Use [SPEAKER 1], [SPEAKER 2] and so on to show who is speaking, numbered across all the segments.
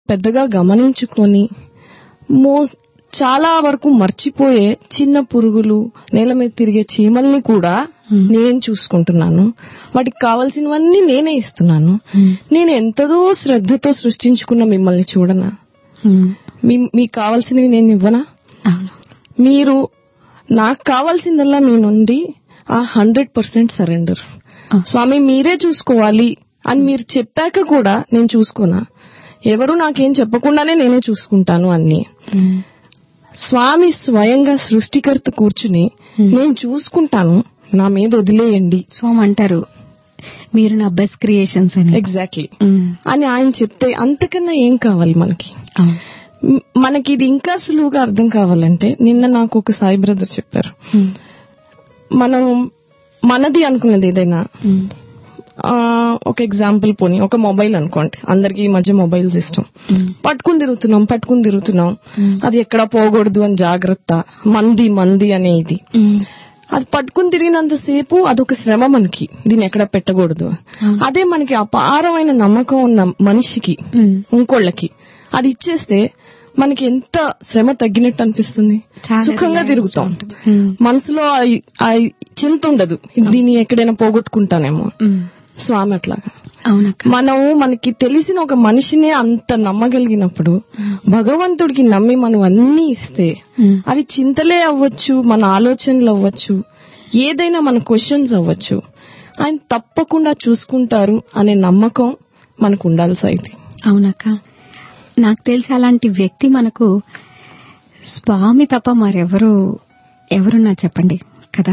[SPEAKER 1] పెద్దగా గమనించుకొని మో చాలా వరకు మర్చిపోయే చిన్న పురుగులు నేల మీద తిరిగే చీమల్ని కూడా నేను చూసుకుంటున్నాను వాటికి కావాల్సినవన్నీ నేనే ఇస్తున్నాను నేను ఎంతదో శ్రద్ధతో సృష్టించుకున్న మిమ్మల్ని చూడనా
[SPEAKER 2] ఉమ్.
[SPEAKER 1] మీ- మీకు కావాల్సినవి నేను ఇవ్వనా
[SPEAKER 2] అవును
[SPEAKER 1] మీరు నాకు కావాల్సిందల్లా మీ నుండి ఆ హండ్రెడ్ పర్సెంట్ సరెండర్
[SPEAKER 2] ఆ.
[SPEAKER 1] స్వామి మీరే చూసుకోవాలి అని మీరు చెప్పాక కూడా నేను చూసుకోనా ఎవరు నాకేం చెప్పకుండానే నేనే చూసుకుంటాను అన్ని
[SPEAKER 2] ఉమ్.
[SPEAKER 1] స్వామి స్వయంగా సృష్టికర్త కూర్చుని నేను చూసుకుంటాను నా మీద వదిలేయండి
[SPEAKER 2] స్వామి అంటారు మీరు నా బెస్ట్ క్రియేషన్స్ అని
[SPEAKER 1] ఎగ్జాక్ట్లీ
[SPEAKER 2] ఉమ్.
[SPEAKER 1] అని ఆయన చెప్తే అంతకన్నా ఏం కావాలి మనకి
[SPEAKER 2] అవును
[SPEAKER 1] మ్, మనకి ఇది ఇంకా సులువుగా అర్థం కావాలంటే నిన్న నాకు ఒక సాయి బ్రదర్ చెప్పారు
[SPEAKER 2] ఉమ్.
[SPEAKER 1] మనం మనది అనుకున్నది ఏదైనా
[SPEAKER 2] ఉమ్.
[SPEAKER 1] ఆ, ఒక ఎగ్జాంపుల్ పోని ఒక మొబైల్ అనుకోండి అందరికి ఈ మధ్య మొబైల్స్ ఇష్టం
[SPEAKER 2] ఉమ్.
[SPEAKER 1] పట్టుకుని తిరుగుతున్నాం పట్టుకుని తిరుగుతున్నాం
[SPEAKER 2] ఉమ్.
[SPEAKER 1] అది ఎక్కడ పోకూడదు అని జాగ్రత్త మంది మంది అనే ఇది
[SPEAKER 2] ఉమ్.
[SPEAKER 1] అది పట్టుకుని తిరిగినంతసేపు అదొక శ్రమ మనకి దీన్ని ఎక్కడ పెట్టకూడదు అదే మనకి అపారమైన నమ్మకం ఉన్న మనిషికి
[SPEAKER 2] ఉమ్.
[SPEAKER 1] ఇంకోళ్ళకి అది ఇచ్చేస్తే మనకి ఎంత శ్రమ తగ్గినట్టు అనిపిస్తుంది
[SPEAKER 2] చాలా
[SPEAKER 1] సుఖంగా
[SPEAKER 2] relaxed
[SPEAKER 1] తిరుగుతాం
[SPEAKER 2] ఉంటుంది. ఉమ్.
[SPEAKER 1] మనసులో ఆ- ఆ చింత ఉండదు దీన్ని ఎక్కడైనా పోగొట్టుకుంటానేమో
[SPEAKER 2] ఉమ్.
[SPEAKER 1] స్వామి అట్లాగా
[SPEAKER 2] అవునక్క
[SPEAKER 1] మనం మనకి తెలిసిన ఒక మనిషినే అంత నమ్మగలిగినప్పుడు భగవంతుడికి నమ్మి మనం అన్ని ఇస్తే
[SPEAKER 2] ఉమ్.
[SPEAKER 1] అవి చింతలే అవ్వచ్చు మన ఆలోచనలు అవ్వచ్చు ఏదైనా మన క్వశ్చన్స్ అవ్వచ్చు ఆయన తప్పకుండా చూసుకుంటారు అనే నమ్మకం మనకు ఉండాలి సైతి
[SPEAKER 2] అవునక్క నాకు తెలిసి అలాంటి వ్యక్తి మనకు స్వామి తప్ప మరెవరు ఎవరున్నా చెప్పండి కదా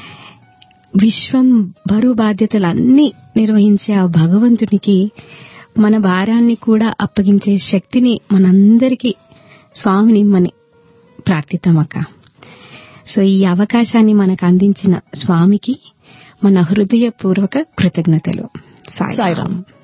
[SPEAKER 2] విశ్వం బరువు బాధ్యతలన్నీ నిర్వహించే ఆ భగవంతునికి మన భారాన్ని కూడా అప్పగించే శక్తిని మనందరికీ స్వామిని ఇమ్మని ప్రార్థిద్దామక్క సో ఈ అవకాశాన్ని మనకు అందించిన స్వామికి మన హృదయపూర్వక కృతజ్ఞతలు సాయి
[SPEAKER 1] సాయిరామ్